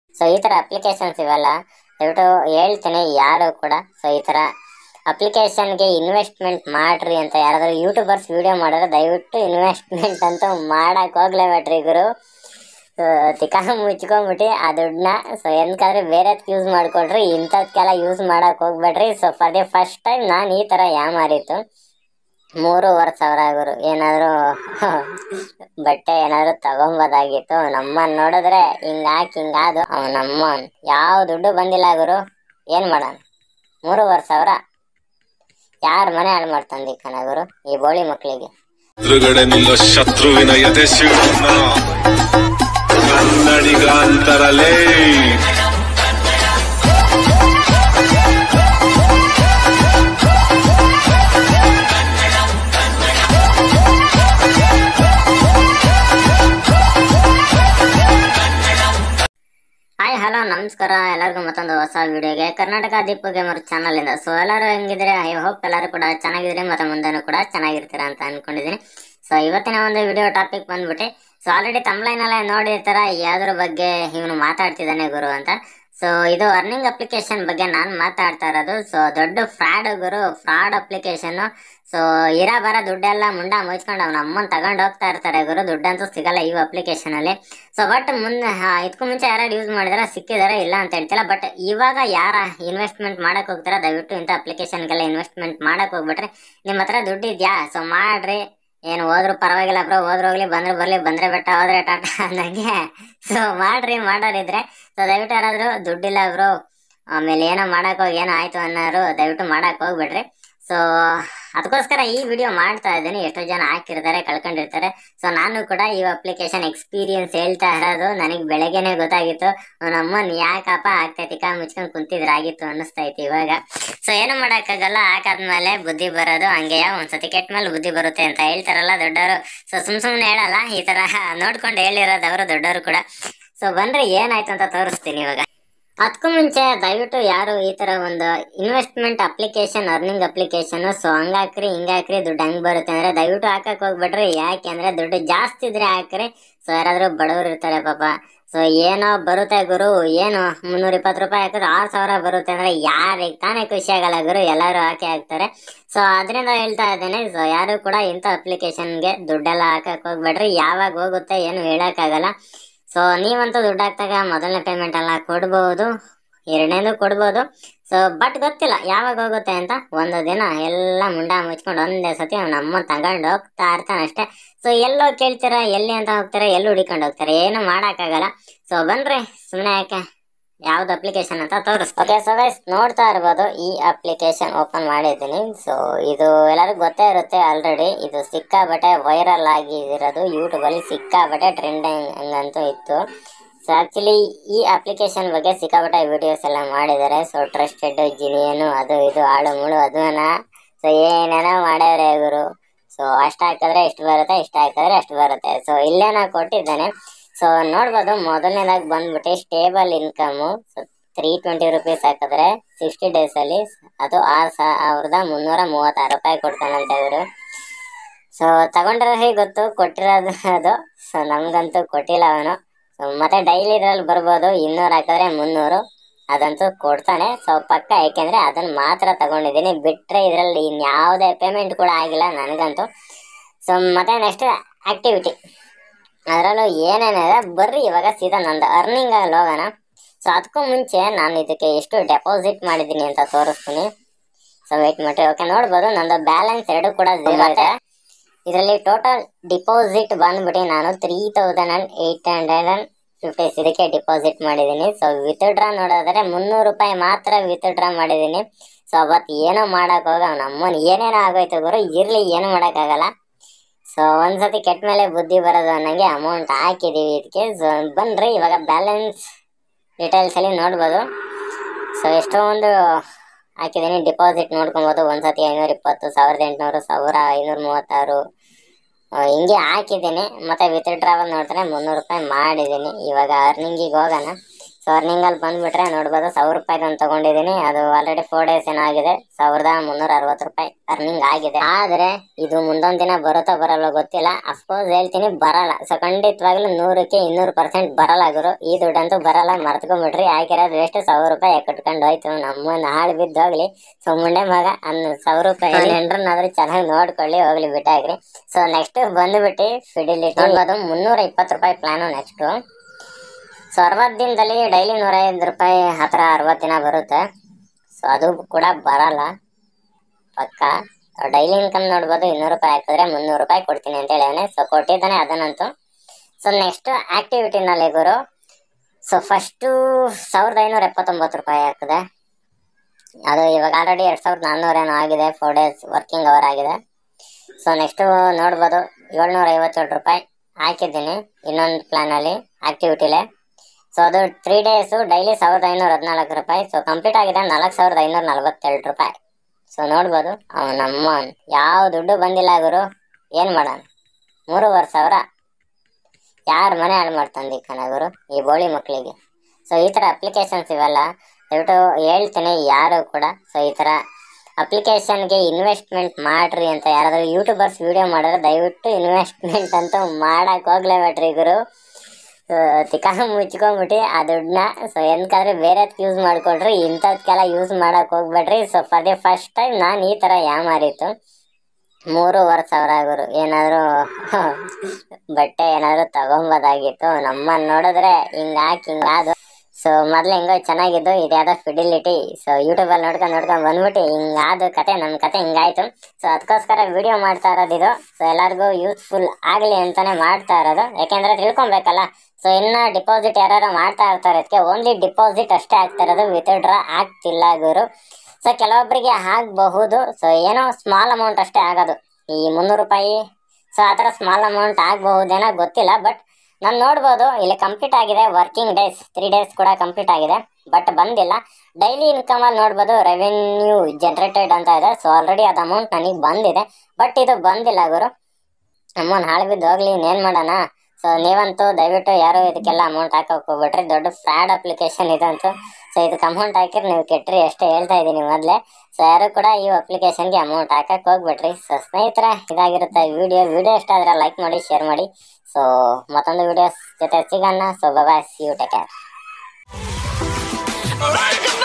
so ಈ ಥರ applications ಇವೆಲ್ಲ ದಯವಿಟ್ಟು ಹೇಳ್ತೀನಿ ಯಾರು ಕೂಡ ಸೊ ಈ ಥರ ಅಪ್ಲಿಕೇಶನ್ಗೆ ಇನ್ವೆಸ್ಟ್ಮೆಂಟ್ ಮಾಡ್ರಿ ಅಂತ ಯಾರಾದರೂ ಯೂಟ್ಯೂಬರ್ಸ್ ವಿಡಿಯೋ ಮಾಡಿದ್ರೆ ದಯವಿಟ್ಟು ಇನ್ವೆಸ್ಟ್ಮೆಂಟ್ ಅಂತೂ ಮಾಡಕ್ಕೆ ಹೋಗ್ಲೇಬೇಡ್ರಿ ಗುರು ಸೊ ತಿಕ್ಕ ಮುಚ್ಕೊಂಬಿಟ್ಟು ಆ ದುಡ್ಡನ್ನ ಸೊ ಎಂದ್ಕಾದ್ರೆ ಬೇರೆದಕ್ಕೆ ಯೂಸ್ ಮಾಡ್ಕೊಳ್ರಿ ಇಂಥದ್ಕೆಲ್ಲ ಯೂಸ್ ಮಾಡಕ್ಕೆ ಹೋಗ್ಬೇಡ್ರಿ so for the first time ನಾನು ಈ ಥರ ಯಾಮಾರಿತ್ತು ಮೂರುವರೆ ಸಾವಿರ ಗುರು ಏನಾದರೂ ಬಟ್ಟೆ ಏನಾದರೂ ತಗೊಬೋದಾಗಿತ್ತು ನಮ್ಮನ್ನ ನೋಡಿದ್ರೆ ಹಿಂಗಾಕಿ ಹಿಂಗಾದು ಅವ ನಮ್ಮನ್ ಯಾವ ದುಡ್ಡು ಬಂದಿಲ್ಲ ಗುರು ಏನು ಮಾಡೋಣ ಮೂರುವರೆ ಸಾವಿರ ಯಾರ ಮನೆ ಹಾಳು ಮಾಡ್ತಂದಿ ಕಣ ಗುರು ಈ ಬೋಳಿ ಮಕ್ಕಳಿಗೆ ಎದುರುಗಡೆ ನಿಲ್ಲೋ ಶತ್ರುವಿನ ಎದೆ ಸಿಡುನ್ನ ಕನ್ನಡಿಗ ಅಂತರಲೇ ಹಾಯ್ ಹಲೋ ನಮಸ್ಕಾರ ಎಲ್ಲರಿಗೂ ಮತ್ತೊಂದು ಹೊಸ ವಿಡಿಯೋಗೆ ಕರ್ನಾಟಕ ದೀಪ ಗೇಮರ್ ಚಾನಲ್ ಇಂದ ಸೊ ಎಲ್ಲರೂ ಹೆಂಗಿದ್ರೆ ಐ ಹೋಪ್ ಎಲ್ಲರೂ ಕೂಡ ಚೆನ್ನಾಗಿದ್ರೆ ಮತ್ತೆ ಮುಂದೆನೂ ಕೂಡ ಚೆನ್ನಾಗಿರ್ತೀರ ಅಂತ ಅನ್ಕೊಂಡಿದ್ದೀನಿ ಸೊ ಇವತ್ತಿನ ಒಂದು ವಿಡಿಯೋ ಟಾಪಿಕ್ ಬಂದ್ಬಿಟ್ಟು ಸೊ ಆಲ್ರೆಡಿ ತಮ್ಲೈನಲ್ಲೇ ನೋಡಿರ್ತಾರ ಯಾವ್ದ್ರ ಬಗ್ಗೆ ಇವನು ಮಾತಾಡ್ತಿದ್ದಾನೆ ಗುರು ಅಂತ ಸೊ ಇದು ಅರ್ನಿಂಗ್ ಅಪ್ಲಿಕೇಶನ್ ಬಗ್ಗೆ ನಾನು ಮಾತಾಡ್ತಾ ಇರೋದು ಸೊ ದೊಡ್ಡ ಫ್ರಾಡ್ ಗುರು ಫ್ರಾಡ್ ಅಪ್ಲಿಕೇಶನ್ ಸೊ ಇರ ಬರ ದುಡ್ಡೆಲ್ಲ ಮುಂಡ ಮುಚ್ಕೊಂಡು ಅವ್ನ ಅಮ್ಮನ್ ತಗೊಂಡು ಹೋಗ್ತಾ ಇರ್ತಾರೆ ಗುರು ದುಡ್ಡಂತೂ ಸಿಗಲ್ಲ ಈ ಅಪ್ಲಿಕೇಶನ್ ಅಲ್ಲಿ ಸೊ ಬಟ್ ಮುಂದೆ ಇದಕ್ಕೂ ಮುಂಚೆ ಯಾರು ಯೂಸ್ ಮಾಡಿದಾರೆ ಸಿಕ್ಕಿದಾರೆ ಇಲ್ಲ ಅಂತ ಹೇಳ್ತಿಲ್ಲ ಬಟ್ ಇವಾಗ ಯಾರ ಇನ್ವೆಸ್ಟ್ಮೆಂಟ್ ಮಾಡಕ್ ಹೋಗ್ತಾರ ದಯವಿಟ್ಟು ಇಂಥ ಅಪ್ಲಿಕೇಶನ್ಗೆಲ್ಲ ಇನ್ವೆಸ್ಟ್ಮೆಂಟ್ ಮಾಡಕ್ ಹೋಗ್ಬಿಟ್ರೆ ನಿಮ್ಮ ಹತ್ರ ದುಡ್ಡು ಇದೆಯಾ ಸೊ ಮಾಡ್ರಿ ಏನು ಹೋದ್ರು ಪರವಾಗಿಲ್ಲ ಬ್ರೋ ಹೋದ್ರು ಹೋಗ್ಲಿ ಬಂದ್ರೆ ಬರ್ಲಿ ಬಂದ್ರೆ ಬೆಟ್ಟ ಹೋದ್ರೆ ಟಾಟಾ ಅನ್ನಂಗೆ ಸೊ ಮಾಡ್ರಿ ಮಾಡೋರಿದ್ರೆ ಸೊ ದಯವಿಟ್ಟು ಯಾರಾದ್ರು ದುಡ್ಡಿಲ್ಲ ಬ್ರೋ ಆಮೇಲೆ ಏನೋ ಮಾಡಕ್ ಹೋಗಿ ಏನೋ ಆಯ್ತು ಅನ್ನೋರು ದಯವಿಟ್ಟು ಮಾಡಕ್ ಹೋಗ್ಬಿಡ್ರಿ ಸೊ ಅದಕ್ಕೋಸ್ಕರ ಈ ವಿಡಿಯೋ ಮಾಡ್ತಾ ಇದ್ದೀನಿ ಎಷ್ಟೋ ಜನ ಹಾಕಿರ್ತಾರೆ ಕಳ್ಕೊಂಡಿರ್ತಾರೆ ಸೊ ನಾನು ಕೂಡ ಈ ಅಪ್ಲಿಕೇಶನ್ ಎಕ್ಸ್ಪೀರಿಯನ್ಸ್ ಹೇಳ್ತಾ ಇರೋದು ನನಗೆ ಬೆಳಗ್ಗೆನೆ ಗೊತ್ತಾಗಿತ್ತು ನಮ್ಮನ್ ಯಾಕಪ್ಪ ಆಗ್ತೈತಿ ಕಾ ಮುಚ್ಕೊಂಡು ಕುಂತಿದ್ರಾಗಿತ್ತು ಅನ್ನಿಸ್ತೈತಿ ಇವಾಗ ಸೊ ಏನು ಮಾಡೋಕ್ಕಾಗಲ್ಲ ಹಾಕಾದ್ಮೇಲೆ ಬುದ್ಧಿ ಬರೋದು ಹಂಗೆಯ ಒಂದ್ಸತಿ ಕೆಟ್ಟ ಮೇಲೆ ಬುದ್ಧಿ ಬರುತ್ತೆ ಅಂತ ಹೇಳ್ತಾರಲ್ಲ ದೊಡ್ಡವರು ಸೊ ಸುಮ್ ಸುಮ್ಮನೆ ಹೇಳಲ್ಲ ಈ ತರ ನೋಡ್ಕೊಂಡು ಹೇಳಿರೋದವರು ದೊಡ್ಡವರು ಕೂಡ ಸೊ ಬಂದ್ರೆ ಏನಾಯ್ತು ಅಂತ ತೋರಿಸ್ತೀನಿ ಇವಾಗ ಅದಕ್ಕೂ ಮುಂಚೆ ದಯವಿಟ್ಟು ಯಾರು ಈ ತರ ಒಂದು investment application earning application so ಹಂಗಾಕ್ರಿ ಹಿಂಗಾಕ್ರಿ ದುಡ್ಡು ಹಂಗ್ ಬರುತ್ತೆ ಅಂದ್ರೆ ದಯವಿಟ್ಟು ಹಾಕಕ್ ಹೋಗ್ಬೇಡ್ರಿ ಯಾಕೆ ಅಂದ್ರೆ ದುಡ್ಡು ಜಾಸ್ತಿ ಇದ್ರೆ ಹಾಕ್ರಿ ಸೊ ಯಾರಾದ್ರೂ ಬಡವರು ಇರ್ತಾರೆ ಪಾಪ ಸೊ ಏನೋ ಬರುತ್ತೆ ಗುರು ಏನು ಮುನ್ನೂರ ಇಪ್ಪತ್ತು ರೂಪಾಯಿ ಹಾಕಿದ್ರೆ ಆರು ಸಾವಿರ ಬರುತ್ತೆ ಅಂದ್ರೆ ಯಾರಿಗೆ ತಾನೇ ಖುಷಿ ಆಗಲ್ಲ ಗುರು ಎಲ್ಲರೂ ಹಾಕಿ ಹಾಕ್ತಾರೆ ಸೊ ಅದರಿಂದ ಹೇಳ್ತಾ ಇದ್ದೇನೆ ಸೊ ಯಾರು ಕೂಡ ಇಂಥ ಅಪ್ಲಿಕೇಶನ್ಗೆ ದುಡ್ಡೆಲ್ಲ ಹಾಕಕ್ ಹೋಗ್ಬೇಡ್ರಿ ಯಾವಾಗ ಹೋಗುತ್ತೆ ಏನು ಹೇಳಕ್ಕಾಗಲ್ಲ ಸೊ ನೀವಂತೂ ದುಡ್ಡು ಹಾಕ್ದಾಗ ಮೊದಲನೇ ಪೇಮೆಂಟ್ ಎಲ್ಲ ಕೊಡ್ಬೋದು ಎರಡನೇದು ಕೊಡ್ಬೋದು ಸೊ ಬಟ್ ಗೊತ್ತಿಲ್ಲ ಯಾವಾಗ ಹೋಗುತ್ತೆ ಅಂತ ಒಂದು ದಿನ ಎಲ್ಲ ಮುಂಡ ಮುಚ್ಕೊಂಡು ಒಂದೇ ಸತಿ ಅವ್ನ ಅಮ್ಮ ತಗೊಂಡು ಹೋಗ್ತಾ ಇರ್ತಾನೆ ಅಷ್ಟೇ ಸೊ ಎಲ್ಲೋ ಕೇಳ್ತೀರ ಎಲ್ಲಿ ಅಂತ ಹೋಗ್ತಾರೆ ಎಲ್ಲಿ ಹುಡಿಕೊಂಡು ಹೋಗ್ತಾರೆ ಏನು ಮಾಡೋಕ್ಕಾಗಲ್ಲ ಸೊ ಬನ್ರಿ ಸುಮ್ಮನೆ ಯಾಕೆ ಯಾವ್ದು ಅಪ್ಲಿಕೇಶನ್ ಅಂತ ತೋರಿಸ್ ಓಕೆ ಸೊ ಗೈಸ್ ನೋಡ್ತಾ ಇರ್ಬೋದು ಈ ಅಪ್ಲಿಕೇಶನ್ ಓಪನ್ ಮಾಡಿದ್ದೀನಿ ಸೊ ಇದು ಎಲ್ಲರಿಗೂ ಗೊತ್ತೇ ಇರುತ್ತೆ ಆಲ್ರೆಡಿ ಇದು ಸಿಕ್ಕಾಬಟ್ಟೆ ವೈರಲ್ ಆಗಿರೋದು ಯೂಟ್ಯೂಬಲ್ಲಿ ಸಿಕ್ಕಾಬಟ್ಟೆ ಟ್ರೆಂಡಿಂಗ್ ಹಂಗಂತೂ ಇತ್ತು ಸೊ ಆ್ಯಕ್ಚುಲಿ ಈ ಅಪ್ಲಿಕೇಶನ್ ಬಗ್ಗೆ ಸಿಕ್ಕಾಪಟ್ಟೆ ವಿಡಿಯೋಸ್ ಎಲ್ಲ ಮಾಡಿದ್ದಾರೆ ಸೊ ಟ್ರಸ್ಟೆಡ್ ಜಿನಿಯನು ಅದು ಇದು ಆಳು ಮುಳು ಅದನ್ನ ಸೊ ಏನೇನೋ ಮಾಡ್ಯಾವ್ರೆ ಇವರು ಸೊ ಅಷ್ಟು ಹಾಕಿದ್ರೆ ಇಷ್ಟು ಬರುತ್ತೆ ಇಷ್ಟು ಹಾಕಿದ್ರೆ ಅಷ್ಟು ಬರುತ್ತೆ ಸೊ ಇಲ್ಲೇ ನಾ ಕೊಟ್ಟಿದ್ದೇನೆ ಸೊ ನೋಡ್ಬೋದು ಮೊದಲನೇದಾಗಿ ಬಂದ್ಬಿಟ್ಟು stable income so three twenty rupees ಹಾಕಿದ್ರೆ ಸಿಕ್ಸ್ಟಿ ಡೇಸಲ್ಲಿ ಅದು ಆರು ಸಾವಿರದ ಮುನ್ನೂರ ಮೂವತ್ತಾರು ರೂಪಾಯಿ ಕೊಡ್ತಾನಂತೆ ಇವರು ಸೊ ತಗೊಂಡ್ರೆ ಗೊತ್ತು ಕೊಟ್ಟಿರೋದು ಅದು ಸೊ ನಮ್ಗಂತೂ ಕೊಟ್ಟಿಲ್ಲ ಅವನು ಸೊ ಮತ್ತೆ ಡೈಲಿ ಇದ್ರಲ್ಲಿ ಬರ್ಬೋದು ಇನ್ನೂರು ಹಾಕಿದ್ರೆ ಮುನ್ನೂರು ಅದಂತೂ ಕೊಡ್ತಾನೆ ಸೊ ಪಕ್ಕ ಯಾಕೆಂದ್ರೆ ಅದನ್ನ ಮಾತ್ರ ತಗೊಂಡಿದ್ದೀನಿ ಬಿಟ್ರೆ ಇದರಲ್ಲಿ ಇನ್ಯಾವುದೇ ಪೇಮೆಂಟ್ ಕೂಡ ಆಗಿಲ್ಲ ನನಗಂತೂ ಸೊ ಮತ್ತೆ ನೆಕ್ಸ್ಟ್ ಆಕ್ಟಿವಿಟಿ ಅದರಲ್ಲೂ ಏನೇನಿದೆ ಬರ್ರಿ ಇವಾಗ ಸೀದಾ ನಂದು ಅರ್ನಿಂಗ್ ಅಲ್ಲಿ ಹೋಗೋಣ ಸೊ ಅದಕ್ಕೂ ಮುಂಚೆ ನಾನು ಇದಕ್ಕೆ ಎಷ್ಟು ಡೆಪಾಸಿಟ್ ಮಾಡಿದ್ದೀನಿ ಅಂತ ತೋರಿಸ್ತೀನಿ ಸೊ ವೇಟ್ ಮಾಡಿ ಓಕೆ ನೋಡ್ಬೋದು ನಂದು ಬ್ಯಾಲೆನ್ಸ್ ಎರಡು ಕೂಡ ಝೀರೋ ಇದೆ ಇದರಲ್ಲಿ ಟೋಟಲ್ ಡಿಪಾಸಿಟ್ ಬಂದ್ಬಿಟ್ಟು ನಾನು three thousand and eight hundred and fifties ಇದಕ್ಕೆ ಡಿಪಾಸಿಟ್ ಮಾಡಿದ್ದೀನಿ ಸೊ ವಿತ್ಡ್ರಾ ನೋಡೋದಾದ್ರೆ ಮುನ್ನೂರು ರೂಪಾಯಿ ಮಾತ್ರ ವಿತ್ಡ್ರಾ ಮಾಡಿದ್ದೀನಿ ಸೊ ಅವತ್ತು ಏನೋ ಮಾಡಕ್ ಹೋಗ ಅವ್ನ ಅಮ್ಮನ ಏನೇನೋ ಆಗೋಯ್ತು ಗುರು ಇರ್ಲಿ ಏನು ಮಾಡೋಕ್ಕಾಗಲ್ಲ ಸೊ ಒಂದ್ಸತಿ ಕೆಟ್ಟ ಮೇಲೆ ಬುದ್ಧಿ ಬರೋದು ಅನ್ನಂಗೆ ಅಮೌಂಟ್ ಹಾಕಿದೀವಿ ಇದಕ್ಕೆ ಸೊ ಬನ್ರಿ ಇವಾಗ ಬ್ಯಾಲೆನ್ಸ್ ಡೀಟೇಲ್ಸ್ ಅಲ್ಲಿ ನೋಡ್ಬೋದು ಸೊ ಎಷ್ಟೊಂದು ಹಾಕಿದ್ದೀನಿ ಡಿಪಾಸಿಟ್ ನೋಡ್ಕೊಬೋದು ಒಂದ್ಸತಿ ಐನೂರ ಇಪ್ಪತ್ತು ಸಾವಿರದ ಎಂಟುನೂರು ಸಾವಿರ ಐನೂರ ಮೂವತ್ತಾರು ಆ, ಹಿಂಗೆ ಹಾಕಿದ್ದೀನಿ ಮತ್ತೆ ವಿತ್ ಡ್ರಾವಲ್ ನೋಡಿದ್ರೆ ಮುನ್ನೂರು ರೂಪಾಯಿ ಮಾಡಿದ್ದೀನಿ ಇವಾಗ ಅರ್ನಿಂಗಿಗೆ ಹೋಗೋಣ ಸೊ ಅರ್ನಿಂಗ್ ಅಲ್ಲಿ ಬಂದ್ಬಿಟ್ರೆ ನೋಡ್ಬೋದು ಸಾವಿರ ರೂಪಾಯಿದು ಒಂದು ತಗೊಂಡಿದ್ದೀನಿ ಅದು ಆಲ್ರೆಡಿ ಫೋರ್ ಡೇಸ್ ಏನೋ ಆಗಿದೆ ಸಾವಿರದ ಮುನ್ನೂರ ಅರವತ್ತು ರೂಪಾಯಿ ಅರ್ನಿಂಗ್ ಆಗಿದೆ ಆದ್ರೆ ಇದು ಮುಂದೊಂದ್ ದಿನ ಬರುತ್ತೋ ಬರಲ್ಲ ಗೊತ್ತಿಲ್ಲ ಅಫ್ಕೋರ್ಸ್ ಹೇಳ್ತೀನಿ ಬರಲ್ಲ ಸೊ ಖಂಡಿತವಾಗ್ಲೂ ನೂರಕ್ಕೆ ಇನ್ನೂರು ಪರ್ಸೆಂಟ್ ಬರಲ್ಲ ಗುರು ಈ ದುಡ್ಡಂತೂ ಬರಲ್ಲ ಮರ್ತ್ಕೊಂಡ್ಬಿಟ್ರಿ ಹಾಕಿರೋದು ವೇಸ್ಟ್ ಸಾವಿರ ರೂಪಾಯಿ ಕಟ್ಕೊಂಡು ಹೋಯ್ತು ನಮ್ಮನ್ನ ಹಾಳು ಬಿದ್ದು ಹೋಗ್ಲಿ ಸೊ ಮುಂಡೆ ಮಗ ಅನ್ನ ಸಾವಿರ ರೂಪಾಯಿ ನೆಂಟ್ರನ್ನಾದ್ರೂ ಚೆನ್ನಾಗಿ ನೋಡ್ಕೊಳ್ಳಿ ಹೋಗ್ಲಿ ಬಿಟ್ಟಾಗ್ರಿ ಸೊ ನೆಕ್ಸ್ಟ್ ಬಂದ್ಬಿಟ್ಟು ಫಿಡಿಲಿಟಿ ನೋಡ್ಬೋದು ಮುನ್ನೂರ ಇಪ್ಪತ್ತು ರೂಪಾಯಿ ಪ್ಲಾನು ನೆಕ್ಸ್ಟ್ ಸೊ ಅರವತ್ತು ದಿನದಲ್ಲಿ ಡೈಲಿ ನೂರ ಐದು ರೂಪಾಯಿ ಆ ಥರ ಅರವತ್ತು ದಿನ ಬರುತ್ತೆ ಸೊ ಅದು ಕೂಡ ಬರಲ್ಲ ಪಕ್ಕ ಡೈಲಿ ಇನ್ಕಮ್ ನೋಡ್ಬೋದು ಇನ್ನೂರು ರೂಪಾಯಿ ಹಾಕಿದ್ರೆ ಮುನ್ನೂರು ರೂಪಾಯಿ ಕೊಡ್ತೀನಿ ಅಂತ ಹೇಳಿದಾನೆ ಸೊ ಕೊಟ್ಟಿದ್ದಾನೆ ಅದನ್ನಂತೂ ಸೊ ನೆಕ್ಸ್ಟ್ ಆಕ್ಟಿವಿಟಿನಲ್ಲಿ ಗುರು ಸೊ ಫಸ್ಟು ಸಾವಿರದ ಐನೂರ ಎಪ್ಪತ್ತೊಂಬತ್ತು ರೂಪಾಯಿ ಹಾಕಿದೆ ಅದು ಇವಾಗ ಆಲ್ರೆಡಿ ಎರಡು ಸಾವಿರದ ನಾನ್ನೂರೇನೋ ಆಗಿದೆ ಫೋರ್ ಡೇಸ್ ವರ್ಕಿಂಗ್ ಅವರ್ ಆಗಿದೆ ಸೊ ನೆಕ್ಸ್ಟು ನೋಡ್ಬೋದು ಏಳ್ನೂರ ಐವತ್ತೇಳು ರೂಪಾಯಿ ಹಾಕಿದ್ದೀನಿ ಇನ್ನೊಂದು ಪ್ಲಾನಲ್ಲಿ ಆಕ್ಟಿವಿಟಿಲೇ ಸೊ ಅದು ತ್ರೀ ಡೇಸು ಡೈಲಿ ಸಾವಿರದ ಐನೂರ ಹದಿನಾಲ್ಕು ರೂಪಾಯಿ ಸೊ ಕಂಪ್ಲೀಟ್ ಆಗಿದೆ ನಾಲ್ಕು ಸಾವಿರದ ಐನೂರ ನಲವತ್ತೆರಡು ರೂಪಾಯಿ ಸೊ ನೋಡ್ಬೋದು ಅವ ನಮ್ಮ ಯಾವ ದುಡ್ಡು ಬಂದಿಲ್ಲ ಗುರು ಏನು ಮಾಡೋಣ ಮೂರುವರೆ ಸಾವಿರ ಯಾರು ಮನೆ ಹಾಳು ಮಾಡ್ತಂದು ಕಣ ಗುರು ಈ ಬೋಳಿ ಮಕ್ಕಳಿಗೆ ಸೊ ಈ ಥರ ಅಪ್ಲಿಕೇಶನ್ಸ್ ಇವೆಲ್ಲ ದಯವಿಟ್ಟು ಹೇಳ್ತೀನಿ ಯಾರು ಕೂಡ ಸೊ ಈ ಥರ ಅಪ್ಲಿಕೇಶನ್ಗೆ ಇನ್ವೆಸ್ಟ್ಮೆಂಟ್ ಮಾಡ್ರಿ ಅಂತ ಯಾರಾದರೂ ಯೂಟ್ಯೂಬರ್ಸ್ ವಿಡಿಯೋ ಮಾಡಿದ್ರೆ ದಯವಿಟ್ಟು ಇನ್ವೆಸ್ಟ್ಮೆಂಟ್ ಅಂತೂ ಮಾಡಕ್ಕೆ ಹೋಗ್ಲೇಬೇಡ್ರಿ ಗುರು ತಿಕ್ಕ ಮುಚ್ಕೊಂಬಿಟ್ಟು ಆ ದುಡ್ಡನ್ನ ಸೊ ಎಂದ್ಕಾದ್ರೆ ಬೇರೆದಕ್ಕೆ ಯೂಸ್ ಮಾಡ್ಕೊಳ್ರಿ ಇಂಥದ್ಕೆಲ್ಲ ಯೂಸ್ ಮಾಡಕ್ಕೆ ಹೋಗ್ಬೇಡ್ರಿ so for the first time ನಾನು ಈ ಥರ ಯಾಮಾರಿತ್ತು ಮೂರುವರೆ ಸಾವಿರ ಆಗೋರು ಏನಾದರೂ ಬಟ್ಟೆ ಏನಾದರೂ ತಗೊಬೋದಾಗಿತ್ತು ನಮ್ಮನ್ನು ನೋಡಿದ್ರೆ ಹಿಂಗಾಕಿ ಹಿಂಗಾದು ಸೊ ಮೊದ್ಲು ಹೆಂಗೋ ಚೆನ್ನಾಗಿದ್ದು ಇದ್ಯಾವುದೋ ಫಿಡಿಲಿಟಿ ಸೊ ಯೂಟ್ಯೂಬಲ್ಲಿ ನೋಡ್ಕೊಂಡು ನೋಡ್ಕೊಂಡು ಬಂದ್ಬಿಟ್ಟು ಹಿಂಗಾದ ಕತೆ ನಮ್ಮ ಕತೆ ಹಿಂಗಾಯ್ತು ಸೊ ಅದಕ್ಕೋಸ್ಕರ ವಿಡಿಯೋ ಮಾಡ್ತಾ ಇರೋದು ಇದು ಸೊ ಎಲ್ಲರಿಗೂ ಯೂಸ್ಫುಲ್ ಆಗಲಿ ಅಂತಾನೆ ಮಾಡ್ತಾ ಇರೋದು ಯಾಕೆಂದ್ರೆ ತಿಳ್ಕೊಬೇಕಲ್ಲ ಸೊ ಇನ್ನ ಡಿಪಾಸಿಟ್ ಯಾರು ಮಾಡ್ತಾ ಇರ್ತಾರೆ ಅದಕ್ಕೆ ಓನ್ಲಿ ಡಿಪಾಸಿಟ್ ಅಷ್ಟೇ ಆಗ್ತಾ ಇರೋದು ವಿತ್ಡ್ರಾ ಆಗ್ತಿಲ್ಲ ಗುರು ಸೊ ಕೆಲವೊಬ್ಬರಿಗೆ ಆಗಬಹುದು ಸೊ ಏನೋ ಸ್ಮಾಲ್ ಅಮೌಂಟ್ ಅಷ್ಟೇ ಆಗೋದು ಈ ಮುನ್ನೂರು ರೂಪಾಯಿ ಸೊ ಆ ಥರ ಸ್ಮಾಲ್ ಅಮೌಂಟ್ ಆಗಬಹುದೇನೋ ಗೊತ್ತಿಲ್ಲ ಬಟ್ ನಾನು ನೋಡ್ಬೋದು ಇಲ್ಲಿ ಕಂಪ್ಲೀಟ್ ಆಗಿದೆ ವರ್ಕಿಂಗ್ ಡೇಸ್ ತ್ರೀ ಡೇಸ್ ಕೂಡ ಕಂಪ್ಲೀಟ್ ಆಗಿದೆ ಬಟ್ ಬಂದಿಲ್ಲ ಡೈಲಿ ಇನ್ಕಮಲ್ಲಿ ನೋಡ್ಬೋದು ರೆವೆನ್ಯೂ ಜನರೇಟೆಡ್ ಅಂತ ಇದೆ ಸೊ ಆಲ್ರೆಡಿ ಅದು ಅಮೌಂಟ್ ನನಗೆ ಬಂದಿದೆ ಬಟ್ ಇದು ಬಂದಿಲ್ಲ ಗುರು ಅಮ್ಮನ ಹಾಳು ಬಿದ್ದು ಹೋಗ್ಲಿ ಇನ್ನೇನು ಮಾಡೋಣ ಸೊ ನೀವಂತೂ ದಯವಿಟ್ಟು ಯಾರು ಇದಕ್ಕೆಲ್ಲ ಅಮೌಂಟ್ ಹಾಕಕ್ಕೆ ಹೋಗ್ಬಿಟ್ರಿ ದೊಡ್ಡ ಫ್ರಾಡ್ ಅಪ್ಲಿಕೇಶನ್ ಇದಂತೂ ಸೊ ಇದಕ್ಕೆ ಅಮೌಂಟ್ ಹಾಕಿದ್ರೆ ನೀವು ಕೆಟ್ರಿ ಅಷ್ಟೇ ಹೇಳ್ತಾ ಇದ್ದೀನಿ ಮೊದಲೇ ಸೊ ಯಾರು ಕೂಡ ಈ ಅಪ್ಲಿಕೇಶನ್ಗೆ ಅಮೌಂಟ್ ಹಾಕಕ್ಕೆ ಹೋಗ್ಬಿಟ್ರಿ ಸೊ ಸ್ನೇಹಿತರ ಇದಾಗಿರುತ್ತೆ ವಿಡಿಯೋ ವಿಡಿಯೋ ಇಷ್ಟ ಆದರೆ ಲೈಕ್ ಮಾಡಿ ಶೇರ್ ಮಾಡಿ ಸೊ ಮತ್ತೊಂದು ವಿಡಿಯೋಸ್ ಜೊತೆ ಸಿಗೋಣ so bye see you take care Alright,